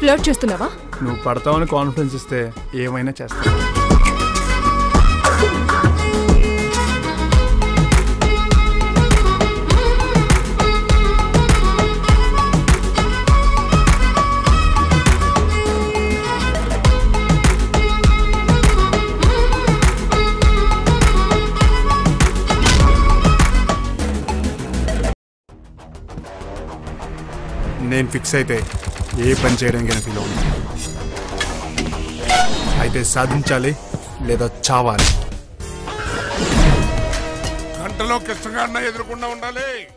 flirt చేస్తున్నావా నువ్వు పడతావని confidence ఇస్తే ఏమైనా చేస్తా నేను ఫిక్స్ అయితే ఏ పని చేయడానికి ఫీల్ అవుతుంది అయితే సాధించాలి లేదా చావాలి గంటలో కృష్ణగాడిన ఎదురకుండా ఉండాలి